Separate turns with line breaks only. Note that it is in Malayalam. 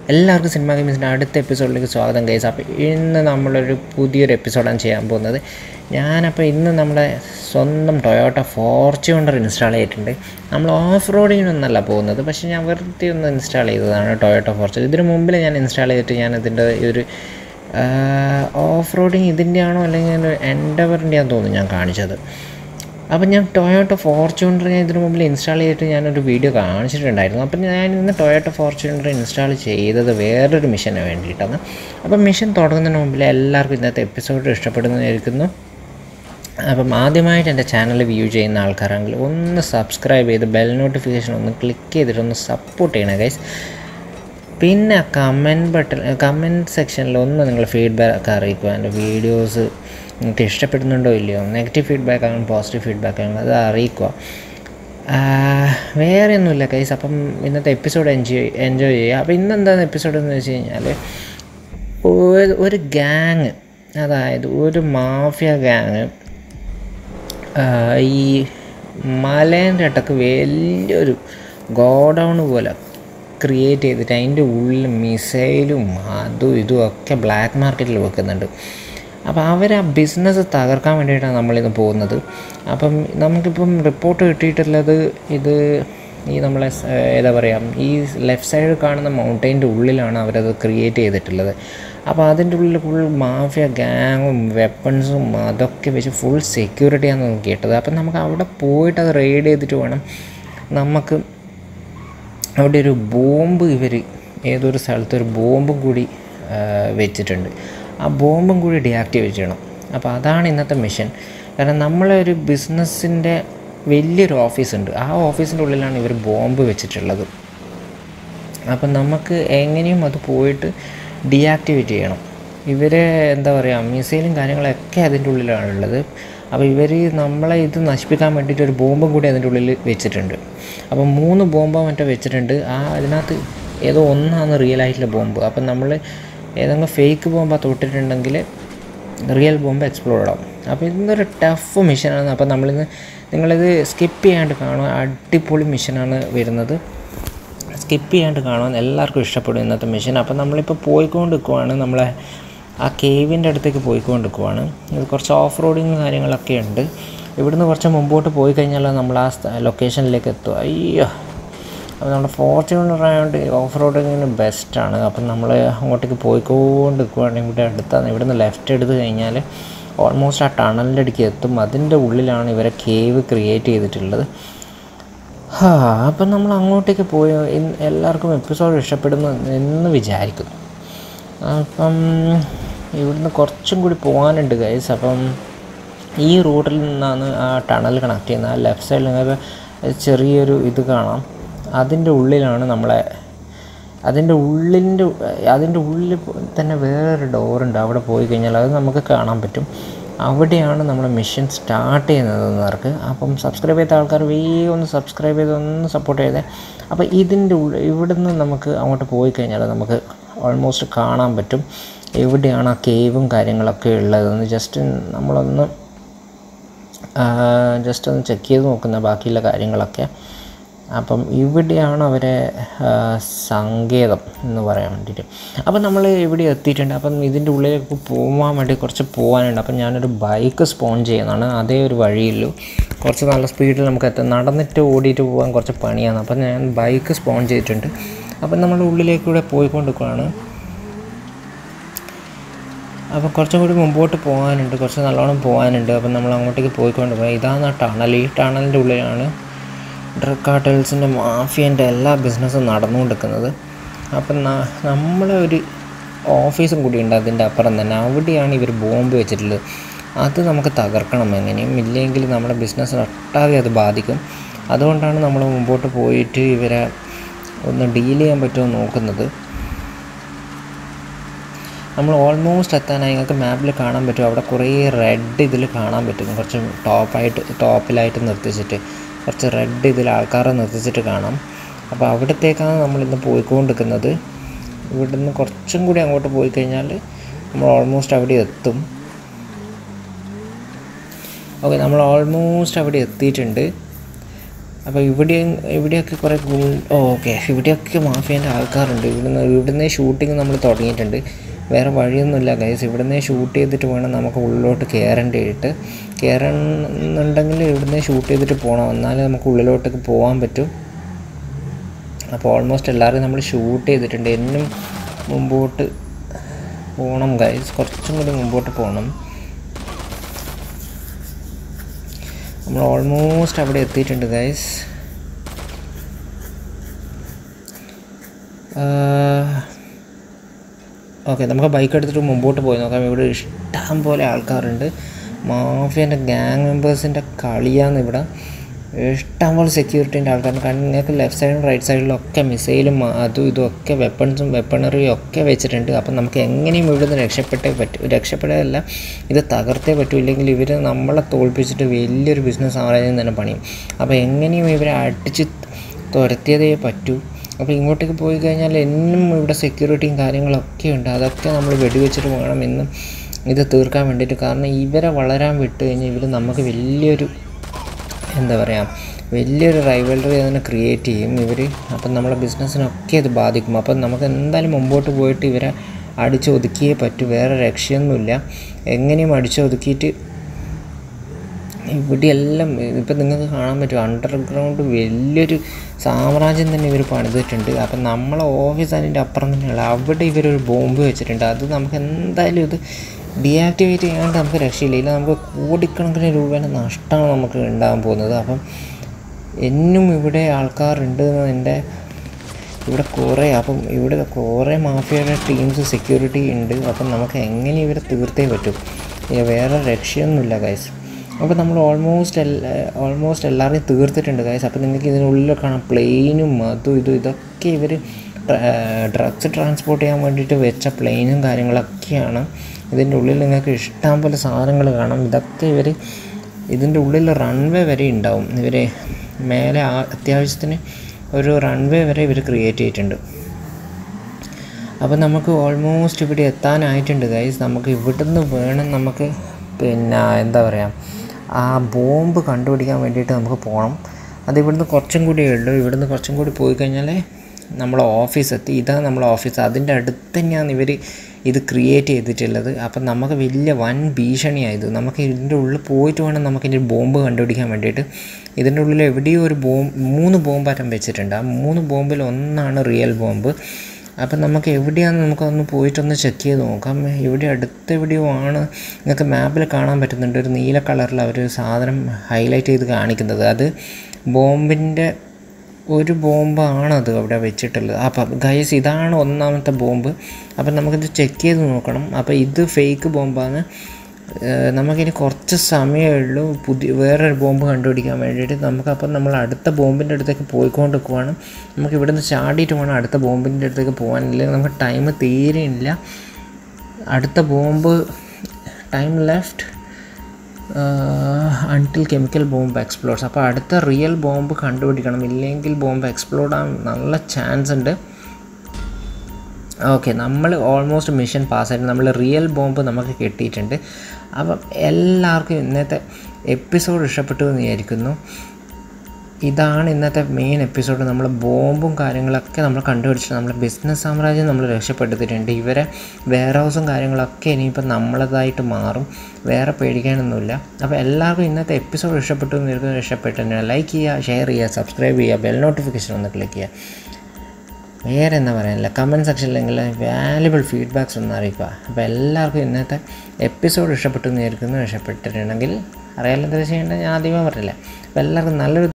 എല്ലാവർക്കും സിനിമ ഗെയിംസിൻ്റെ അടുത്ത എപ്പിസോഡിലേക്ക് സ്വാഗതം ഗൈസ് അപ്പോൾ ഇന്ന് നമ്മളൊരു പുതിയൊരു എപ്പിസോഡാണ് ചെയ്യാൻ പോകുന്നത് ഞാനപ്പോൾ ഇന്ന് നമ്മുടെ സ്വന്തം ടൊയോട്ട ഫോർച്യൂണർ ഇൻസ്റ്റാൾ ചെയ്തിട്ടുണ്ട് നമ്മൾ ഓഫ് റോഡിങ്ങിനൊന്നല്ല പോകുന്നത് പക്ഷേ ഞാൻ വെറുതെ ഒന്ന് ഇൻസ്റ്റാൾ ചെയ്തതാണ് ടൊയോട്ട ഫോർച്യൂണർ ഇതിന് മുമ്പിൽ ഞാൻ ഇൻസ്റ്റാൾ ചെയ്തിട്ട് ഞാൻ ഇതിൻ്റെ ഒരു ഓഫ് റോഡിങ് ഇതിൻ്റെ ആണോ അല്ലെങ്കിൽ എൻഡവറിൻ്റെ ആണെന്ന് തോന്നുന്നു ഞാൻ കാണിച്ചത് അപ്പം ഞാൻ ടൊയോട്ട ഫോർച്യൂണർ ഞാൻ ഇതിനു മുമ്പിൽ ഇൻസ്റ്റാൾ ചെയ്തിട്ട് ഞാനൊരു വീഡിയോ കാണിച്ചിട്ടുണ്ടായിരുന്നു അപ്പം ഞാൻ ഇന്ന് ടൊയോട്ട ഫോർച്യൂണർ ഇൻസ്റ്റാൾ ചെയ്തത് വേറൊരു മിഷന് വേണ്ടിയിട്ടാണ് അപ്പം മിഷൻ തുടങ്ങുന്നതിന് മുമ്പിൽ എല്ലാവർക്കും ഇന്നത്തെ എപ്പിസോഡ് ഇഷ്ടപ്പെടുന്നതായിരിക്കുന്നു അപ്പം ആദ്യമായിട്ട് എൻ്റെ ചാനൽ വ്യൂ ചെയ്യുന്ന ആൾക്കാരാണെങ്കിൽ ഒന്ന് സബ്സ്ക്രൈബ് ചെയ്ത് ബെൽ നോട്ടിഫിക്കേഷൻ ഒന്ന് ക്ലിക്ക് ചെയ്തിട്ട് ഒന്ന് സപ്പോർട്ട് ചെയ്യണം ഗൈസ് പിന്നെ കമൻറ്റ് ബട്ടൺ കമൻറ്റ് സെക്ഷനിൽ ഒന്ന് നിങ്ങൾ ഫീഡ്ബാക്ക് അറിയിക്കുക എൻ്റെ വീഡിയോസ് നിങ്ങൾക്ക് ഇഷ്ടപ്പെടുന്നുണ്ടോ ഇല്ലയോ നെഗറ്റീവ് ഫീഡ്ബാക്ക് ആണെങ്കിൽ പോസിറ്റീവ് ഫീഡ്ബാക്ക് ആണെങ്കിൽ അത് അറിയിക്കുക വേറെ ഒന്നുമില്ല കൈസ് അപ്പം ഇന്നത്തെ എപ്പിസോഡ് എൻജോയ് എൻജോയ് ചെയ്യുക അപ്പോൾ ഇന്നെന്താണ് എപ്പിസോഡ് എന്ന് വെച്ച് കഴിഞ്ഞാൽ ഒരു ഒരു ഗ്യാങ് അതായത് ഒരു മാഫിയ ഗ്യാങ് ഈ മലേൻ്റെ ഇടക്ക് വലിയൊരു ഗോഡൗൺ പോലെ ക്രിയേറ്റ് ചെയ്തിട്ട് അതിൻ്റെ ഉള്ളിൽ മിസൈലും അതും ഇതും ഒക്കെ ബ്ലാക്ക് മാർക്കറ്റിൽ വെക്കുന്നുണ്ട് അപ്പോൾ അവർ ആ ബിസിനസ് തകർക്കാൻ വേണ്ടിയിട്ടാണ് നമ്മളിന്ന് പോകുന്നത് അപ്പം നമുക്കിപ്പം റിപ്പോർട്ട് കിട്ടിയിട്ടുള്ളത് ഇത് ഈ നമ്മളെ ഏതാ പറയുക ഈ ലെഫ്റ്റ് സൈഡ് കാണുന്ന മൗണ്ടൈൻ്റെ ഉള്ളിലാണ് അവരത് ക്രിയേറ്റ് ചെയ്തിട്ടുള്ളത് അപ്പോൾ അതിൻ്റെ ഉള്ളിൽ ഫുൾ മാഫിയ ഗ്യാങ്ങും വെപ്പൺസും അതൊക്കെ വെച്ച് ഫുൾ സെക്യൂരിറ്റിയാണ് കേട്ടത് അപ്പം നമുക്ക് അവിടെ പോയിട്ട് അത് റെയ്ഡ് ചെയ്തിട്ട് വേണം നമുക്ക് അവിടെ ഒരു ബോംബ് ഇവർ ഏതൊരു സ്ഥലത്ത് ഒരു ബോംബും കൂടി വെച്ചിട്ടുണ്ട് ആ ബോംബും കൂടി ഡീആക്ടിവേറ്റ് ചെയ്യണം അപ്പോൾ അതാണ് ഇന്നത്തെ മിഷൻ കാരണം നമ്മളെ ഒരു ബിസിനസ്സിൻ്റെ വലിയൊരു ഓഫീസുണ്ട് ആ ഓഫീസിൻ്റെ ഉള്ളിലാണ് ഇവർ ബോംബ് വെച്ചിട്ടുള്ളത് അപ്പം നമുക്ക് എങ്ങനെയും അത് പോയിട്ട് ഡീആക്ടിവേറ്റ് ചെയ്യണം ഇവർ എന്താ പറയുക മിസൈലും കാര്യങ്ങളൊക്കെ അതിൻ്റെ ഉള്ളിലാണ് ഉള്ളത് അപ്പോൾ ഇവർ നമ്മളെ ഇത് നശിപ്പിക്കാൻ വേണ്ടിയിട്ട് ഒരു ബോംബും കൂടി അതിൻ്റെ ഉള്ളിൽ വെച്ചിട്ടുണ്ട് അപ്പം മൂന്ന് ബോംബോ മറ്റോ വെച്ചിട്ടുണ്ട് ആ അതിനകത്ത് ഏതോ ഒന്നാണ് റിയൽ ആയിട്ടുള്ള ബോംബ് അപ്പം നമ്മൾ ഏതെങ്കിലും ഫേക്ക് ബോംബ് തൊട്ടിട്ടുണ്ടെങ്കിൽ റിയൽ ബോംബ് എക്സ്പ്ലോഡ് ആവും അപ്പോൾ ഇതൊരു ടഫ് മിഷനാണ് അപ്പോൾ നമ്മളിന്ന് നിങ്ങളിത് സ്കിപ്പ് ചെയ്യാണ്ട് കാണുക അടിപൊളി മിഷനാണ് വരുന്നത് സ്കിപ്പ് ചെയ്യാണ്ട് കാണുവാൻ എല്ലാവർക്കും ഇഷ്ടപ്പെടും ഇന്നത്തെ മിഷൻ അപ്പോൾ നമ്മളിപ്പോൾ പോയിക്കൊണ്ട് നിൽക്കുവാണ് നമ്മളെ ആ കേവിൻ്റെ അടുത്തേക്ക് പോയിക്കൊണ്ട് നിൽക്കുവാണ് ഇത് കുറച്ച് ഓഫ് റോഡിങ് കാര്യങ്ങളൊക്കെ ഉണ്ട് ഇവിടുന്ന് കുറച്ച് മുമ്പോട്ട് പോയി കഴിഞ്ഞാൽ നമ്മൾ ആ ലൊക്കേഷനിലേക്ക് എത്തും അയ്യോ അപ്പോൾ നമ്മുടെ ഫോർച്യൂണർ ആയതുകൊണ്ട് ഓഫ് റോഡിങ്ങിന് ബെസ്റ്റാണ് അപ്പം നമ്മൾ അങ്ങോട്ടേക്ക് പോയിക്കൊണ്ട് നിൽക്കുവാണെങ്കിൽ ഇവിടെ അടുത്താണ് ഇവിടുന്ന് ലെഫ്റ്റ് എടുത്ത് കഴിഞ്ഞാൽ ഓൾമോസ്റ്റ് ആ ടണലിൻ്റെ അടുക്ക് എത്തും അതിൻ്റെ ഉള്ളിലാണ് ഇവരെ കേവ് ക്രിയേറ്റ് ചെയ്തിട്ടുള്ളത് ഹാ അപ്പം നമ്മൾ അങ്ങോട്ടേക്ക് പോയി എല്ലാവർക്കും എപ്പിസോഡ് ഇഷ്ടപ്പെടുന്നു എന്ന് വിചാരിക്കുന്നു അപ്പം ഇവിടുന്ന് കുറച്ചും കൂടി പോകാനുണ്ട് ഗൈസ് അപ്പം ഈ റൂട്ടിൽ നിന്നാണ് ആ ടണൽ കണക്ട് ചെയ്യുന്നത് ആ ലെഫ്റ്റ് സൈഡിൽ നിങ്ങൾക്ക് ചെറിയൊരു ഇത് കാണാം അതിൻ്റെ ഉള്ളിലാണ് നമ്മളെ അതിൻ്റെ ഉള്ളിൻ്റെ അതിൻ്റെ ഉള്ളിൽ തന്നെ വേറൊരു ഡോറുണ്ട് അവിടെ പോയി കഴിഞ്ഞാൽ അത് നമുക്ക് കാണാൻ പറ്റും അവിടെയാണ് നമ്മൾ മിഷൻ സ്റ്റാർട്ട് ചെയ്യുന്നത് എന്നവർക്ക് അപ്പം സബ്സ്ക്രൈബ് ചെയ്ത ആൾക്കാർ വേഗം ഒന്ന് സബ്സ്ക്രൈബ് ചെയ്ത് ഒന്ന് സപ്പോർട്ട് ചെയ്തേ അപ്പോൾ ഇതിൻ്റെ ഉള്ളിൽ ഇവിടുന്ന് നമുക്ക് അങ്ങോട്ട് പോയി കഴിഞ്ഞാൽ നമുക്ക് ഓൾമോസ്റ്റ് കാണാൻ പറ്റും എവിടെയാണ് ആ കേവും കാര്യങ്ങളൊക്കെ ഉള്ളതെന്ന് ജസ്റ്റ് നമ്മളൊന്ന് ജസ്റ്റ് ഒന്ന് ചെക്ക് ചെയ്ത് നോക്കുന്ന ബാക്കിയുള്ള കാര്യങ്ങളൊക്കെ അപ്പം ഇവിടെയാണ് അവരെ സങ്കേതം എന്ന് പറയാൻ വേണ്ടിയിട്ട് അപ്പം നമ്മൾ ഇവിടെ എത്തിയിട്ടുണ്ട് അപ്പം ഇതിൻ്റെ ഉള്ളിലേക്ക് പോകാൻ വേണ്ടി കുറച്ച് പോകാനുണ്ട് അപ്പം ഞാനൊരു ബൈക്ക് സ്പോൺ ചെയ്യുന്നതാണ് അതേ ഒരു വഴിയുള്ളൂ കുറച്ച് നല്ല സ്പീഡിൽ നമുക്ക് എത്താം നടന്നിട്ട് ഓടിയിട്ട് പോകാൻ കുറച്ച് പണിയാണ് അപ്പം ഞാൻ ബൈക്ക് സ്പോൺ ചെയ്തിട്ടുണ്ട് അപ്പം നമ്മൾ ഉള്ളിലേക്കൂടെ പോയിക്കൊണ്ടിരിക്കുകയാണ് അപ്പോൾ കുറച്ചും കൂടി മുമ്പോട്ട് പോകാനുണ്ട് കുറച്ച് നല്ലോണം പോകാനുണ്ട് അപ്പം നമ്മൾ അങ്ങോട്ടേക്ക് പോയിക്കൊണ്ട് പോയി ഇതാണ് ആ ടണൽ ഈ ടണലിൻ്റെ ഉള്ളിലാണ് ഡ്രഗ് കാർട്ടൽസിൻ്റെ മാഫിയൻ്റെ എല്ലാ ബിസിനസ്സും നടന്നുകൊണ്ടിരിക്കുന്നത് അപ്പം നമ്മളെ ഒരു ഓഫീസും കൂടി ഉണ്ട് അതിൻ്റെ അപ്പുറം തന്നെ അവിടെയാണ് ഇവർ ബോംബ് വെച്ചിട്ടുള്ളത് അത് നമുക്ക് തകർക്കണം എങ്ങനെയും ഇല്ലെങ്കിൽ നമ്മുടെ ബിസിനസ് ഒട്ടാകെ അത് ബാധിക്കും അതുകൊണ്ടാണ് നമ്മൾ മുമ്പോട്ട് പോയിട്ട് ഇവരെ ഒന്ന് ഡീൽ ചെയ്യാൻ പറ്റുമോ നോക്കുന്നത് നമ്മൾ ഓൾമോസ്റ്റ് എത്താനായി നിങ്ങൾക്ക് മാപ്പിൽ കാണാൻ പറ്റും അവിടെ കുറേ റെഡ് ഇതിൽ കാണാൻ പറ്റും കുറച്ച് ടോപ്പായിട്ട് ടോപ്പിലായിട്ട് നിർത്തിച്ചിട്ട് കുറച്ച് റെഡ് ഇതിൽ ആൾക്കാരെ നിർത്തിച്ചിട്ട് കാണാം അപ്പോൾ അവിടത്തേക്കാണ് നമ്മളിന്ന് പോയിക്കൊണ്ടിരിക്കുന്നത് ഇവിടുന്ന് കുറച്ചും കൂടി അങ്ങോട്ട് പോയി കഴിഞ്ഞാൽ നമ്മൾ ഓൾമോസ്റ്റ് അവിടെ എത്തും ഓക്കെ നമ്മൾ ഓൾമോസ്റ്റ് അവിടെ എത്തിയിട്ടുണ്ട് അപ്പോൾ ഇവിടെ ഇവിടെയൊക്കെ കുറേ ഓക്കെ ഇവിടെയൊക്കെ മാഫിയേൻ്റെ ആൾക്കാരുണ്ട് ഇവിടുന്ന് ഇവിടുന്ന് ഷൂട്ടിങ് നമ്മൾ തുടങ്ങിയിട്ടുണ്ട് വേറെ വഴിയൊന്നുമില്ല ഗൈസ് ഇവിടുന്ന് ഷൂട്ട് ചെയ്തിട്ട് വേണം നമുക്ക് ഉള്ളിലോട്ട് കയറേണ്ടിയിട്ട് കയറണമെന്നുണ്ടെങ്കിൽ ഇവിടുന്ന് ഷൂട്ട് ചെയ്തിട്ട് പോകണം എന്നാലേ നമുക്ക് ഉള്ളിലോട്ടൊക്കെ പോകാൻ പറ്റും അപ്പോൾ ഓൾമോസ്റ്റ് എല്ലാവരും നമ്മൾ ഷൂട്ട് ചെയ്തിട്ടുണ്ട് എന്നും മുമ്പോട്ട് പോകണം ഗൈസ് കുറച്ചും കൂടി മുമ്പോട്ട് പോകണം നമ്മൾ ഓൾമോസ്റ്റ് അവിടെ എത്തിയിട്ടുണ്ട് ഗൈസ് ഓക്കെ നമുക്ക് ബൈക്ക് എടുത്തിട്ട് മുമ്പോട്ട് പോയി നോക്കാം ഇവിടെ ഇഷ്ടം പോലെ ആൾക്കാരുണ്ട് മാഫിയൻ്റെ ഗ്യാങ് മെമ്പേഴ്സിൻ്റെ കളിയാണ് ഇവിടെ ഇഷ്ടം പോലെ സെക്യൂരിറ്റീൻ്റെ ആൾക്കാരുണ്ട് കാരണം നിങ്ങൾക്ക് ലെഫ്റ്റ് സൈഡിലും റൈറ്റ് സൈഡിലും ഒക്കെ മിസൈലും അതും ഇതും ഒക്കെ വെപ്പൺസും വെപ്പണറിയും ഒക്കെ വെച്ചിട്ടുണ്ട് അപ്പം നമുക്ക് എങ്ങനെയും ഇവിടുന്ന് രക്ഷപ്പെട്ടേ പറ്റൂ രക്ഷപ്പെടാനല്ല ഇത് തകർത്തേ പറ്റൂ ഇല്ലെങ്കിൽ ഇവർ നമ്മളെ തോൽപ്പിച്ചിട്ട് വലിയൊരു ബിസിനസ് സാമ്രാജ്യം തന്നെ പണിയും അപ്പോൾ എങ്ങനെയും ഇവരെ അടിച്ച് തുരത്തിയതേ പറ്റൂ അപ്പോൾ ഇങ്ങോട്ടേക്ക് പോയി കഴിഞ്ഞാൽ എന്നും ഇവിടെ സെക്യൂരിറ്റിയും കാര്യങ്ങളൊക്കെ ഉണ്ട് അതൊക്കെ നമ്മൾ വെടിവെച്ചിട്ട് വേണം എന്നും ഇത് തീർക്കാൻ വേണ്ടിയിട്ട് കാരണം ഇവരെ വളരാൻ വിട്ട് കഴിഞ്ഞാൽ ഇവർ നമുക്ക് വലിയൊരു എന്താ പറയുക വലിയൊരു റൈവലറി അതിനെ ക്രിയേറ്റ് ചെയ്യും ഇവർ അപ്പം നമ്മളെ ബിസിനസ്സിനൊക്കെ ഇത് ബാധിക്കും അപ്പം നമുക്ക് എന്തായാലും മുമ്പോട്ട് പോയിട്ട് ഇവരെ അടിച്ചൊതുക്കിയേ പറ്റൂ വേറെ രക്ഷയൊന്നുമില്ല എങ്ങനെയും അടിച്ചൊതുക്കിയിട്ട് ഇവിടെയെല്ലാം ഇപ്പം നിങ്ങൾക്ക് കാണാൻ പറ്റും അണ്ടർഗ്രൗണ്ട് വലിയൊരു സാമ്രാജ്യം തന്നെ ഇവർ പണിതിട്ടുണ്ട് അപ്പം നമ്മളെ ഓഫീസ് അതിൻ്റെ അപ്പുറം തന്നെയുള്ള അവിടെ ഇവരൊരു ബോംബ് വെച്ചിട്ടുണ്ട് അത് നമുക്ക് എന്തായാലും ഇത് ഡീആക്ടിവേറ്റ് ചെയ്യാണ്ട് നമുക്ക് രക്ഷയില്ല ഇല്ല നമുക്ക് കോടിക്കണക്കിന് രൂപയുടെ നഷ്ടമാണ് നമുക്ക് ഉണ്ടാകാൻ പോകുന്നത് അപ്പം എന്നും ഇവിടെ ആൾക്കാരുണ്ട് എന്ന് എൻ്റെ ഇവിടെ കുറേ അപ്പം ഇവിടെ കുറേ മാഫിയയുടെ ടീംസ് സെക്യൂരിറ്റി ഉണ്ട് അപ്പം നമുക്ക് എങ്ങനെ ഇവരെ തീർത്തേ പറ്റും ഇനി വേറെ രക്ഷയൊന്നുമില്ല ഗൈസ് അപ്പോൾ നമ്മൾ ഓൾമോസ്റ്റ് എല്ലാ ഓൾമോസ്റ്റ് എല്ലാവരെയും തീർത്തിട്ടുണ്ട് ഗൈസ് അപ്പോൾ നിങ്ങൾക്ക് ഇതിനുള്ളിൽ കാണാം പ്ലെയിനും അതും ഇതും ഇതൊക്കെ ഇവർ ഡ്രഗ്സ് ട്രാൻസ്പോർട്ട് ചെയ്യാൻ വേണ്ടിയിട്ട് വെച്ച പ്ലെയിനും കാര്യങ്ങളൊക്കെയാണ് ഇതിൻ്റെ ഉള്ളിൽ നിങ്ങൾക്ക് ഇഷ്ടം പോലെ സാധനങ്ങൾ കാണാം ഇതൊക്കെ ഇവർ ഇതിൻ്റെ ഉള്ളിൽ റൺവേ വരെ ഉണ്ടാവും ഇവർ മേലെ ആ അത്യാവശ്യത്തിന് ഒരു റൺവേ വരെ ഇവർ ക്രിയേറ്റ് ചെയ്തിട്ടുണ്ട് അപ്പോൾ നമുക്ക് ഓൾമോസ്റ്റ് ഇവിടെ എത്താനായിട്ടുണ്ട് ഗൈസ് നമുക്ക് ഇവിടുന്ന് വേണം നമുക്ക് പിന്നെ എന്താ പറയുക ആ ബോംബ് കണ്ടുപിടിക്കാൻ വേണ്ടിയിട്ട് നമുക്ക് പോകണം അത് ഇവിടുന്ന് കുറച്ചും കൂടിയേ ഉള്ളൂ ഇവിടുന്ന് കുറച്ചും കൂടി പോയി കഴിഞ്ഞാൽ നമ്മളെ ഓഫീസ് എത്തി ഇതാണ് നമ്മളെ ഓഫീസ് അതിൻ്റെ അടുത്ത് തന്നെയാണ് ഇവർ ഇത് ക്രിയേറ്റ് ചെയ്തിട്ടുള്ളത് അപ്പം നമുക്ക് വലിയ വൻ ഭീഷണിയായത് നമുക്ക് ഇതിൻ്റെ ഉള്ളിൽ പോയിട്ട് വേണം നമുക്ക് ഇതിൻ്റെ ബോംബ് കണ്ടുപിടിക്കാൻ വേണ്ടിയിട്ട് ഇതിൻ്റെ ഉള്ളിൽ എവിടെയോ ഒരു ബോംബ് മൂന്ന് ബോംബാറ്റം വെച്ചിട്ടുണ്ട് ആ മൂന്ന് ബോംബിൽ ഒന്നാണ് റിയൽ ബോംബ് അപ്പം നമുക്ക് എവിടെയാണെന്ന് നമുക്കൊന്ന് പോയിട്ടൊന്ന് ചെക്ക് ചെയ്ത് നോക്കാം ഇവിടെ അടുത്ത് എവിടെയോ ആണ് നിങ്ങൾക്ക് മാപ്പിൽ കാണാൻ പറ്റുന്നുണ്ട് ഒരു നീല കളറിൽ അവർ സാധനം ഹൈലൈറ്റ് ചെയ്ത് കാണിക്കുന്നത് അത് ബോംബിൻ്റെ ഒരു ബോംബാണ് അത് അവിടെ വെച്ചിട്ടുള്ളത് അപ്പം ഗൈസ് ഇതാണ് ഒന്നാമത്തെ ബോംബ് അപ്പം നമുക്കിത് ചെക്ക് ചെയ്ത് നോക്കണം അപ്പോൾ ഇത് ഫേക്ക് ബോംബാണ് ഏഹ് നമുക്കിനി കുറച്ച് സമയമേ ഉള്ളൂ പുതിയ വേറൊരു ബോംബ് കണ്ടുപിടിക്കാൻ വേണ്ടിയിട്ട് നമുക്കപ്പം നമ്മൾ അടുത്ത ബോംബിൻ്റെ അടുത്തേക്ക് പോയിക്കൊണ്ട് നിൽക്കുവാണ് നമുക്ക് ഇവിടുന്ന് ചാടിയിട്ട് വേണം അടുത്ത ബോംബിൻ്റെ അടുത്തേക്ക് പോകാൻ ഇല്ലെങ്കിൽ നമുക്ക് ടൈം തീരെ ഇല്ല അടുത്ത bomb time left until chemical bomb explodes അപ്പോൾ അടുത്ത റിയൽ ബോംബ് കണ്ടുപിടിക്കണം ഇല്ലെങ്കിൽ ബോംബ് എക്സ്പ്ലോഡ് ആവാൻ നല്ല ചാൻസ് ഉണ്ട് ഓക്കെ നമ്മൾ ഓൾമോസ്റ്റ് മിഷൻ പാസ്സായിട്ട് നമ്മൾ റിയൽ ബോംബ് നമുക്ക് കിട്ടിയിട്ടുണ്ട് അപ്പം എല്ലാവർക്കും ഇന്നത്തെ എപ്പിസോഡ് ഇഷ്ടപ്പെട്ടു എന്ന് വിചാരിക്കുന്നു ഇതാണ് ഇന്നത്തെ മെയിൻ എപ്പിസോഡ് നമ്മൾ ബോംബും കാര്യങ്ങളൊക്കെ നമ്മൾ കണ്ടുപിടിച്ചിട്ട് നമ്മുടെ ബിസിനസ് സാമ്രാജ്യം നമ്മൾ രക്ഷപ്പെടുത്തിയിട്ടുണ്ട് ഇവരെ വെയർ ഹൗസും കാര്യങ്ങളൊക്കെ ഇനിയിപ്പോൾ നമ്മളതായിട്ട് മാറും വേറെ പേടിക്കാനൊന്നുമില്ല അപ്പോൾ എല്ലാവർക്കും ഇന്നത്തെ എപ്പിസോഡ് ഇഷ്ടപ്പെട്ടു എന്ന് വിചാരിക്കുന്നു ഇഷ്ടപ്പെട്ടിട്ടുണ്ടെങ്കിൽ ലൈക്ക് ചെയ്യുക ഷെയർ ചെയ്യുക സബ്സ്ക്രൈബ് ചെയ്യുക ബെൽ നോട്ടിഫിക്കേഷൻ ഒന്ന് ക്ലിക്ക് ചെയ്യുക വേറെ എന്താ പറയാനില്ല കമൻറ്റ് സെക്ഷനിൽ നിങ്ങൾ വാല്യുബിൾ ഫീഡ്ബാക്സ് ഒന്ന് അറിയിക്കുക അപ്പോൾ എല്ലാവർക്കും ഇന്നത്തെ എപ്പിസോഡ് ഇഷ്ടപ്പെട്ടു എന്ന് വിചാരിക്കുന്നു ഇഷ്ടപ്പെട്ടിട്ടുണ്ടെങ്കിൽ അറിയാലോ എന്താ ചെയ്യേണ്ടത് ഞാൻ ആദ്യമേ പറഞ്ഞില്ല അപ്പോൾ എല്ലാവർക്കും നല്ലൊരു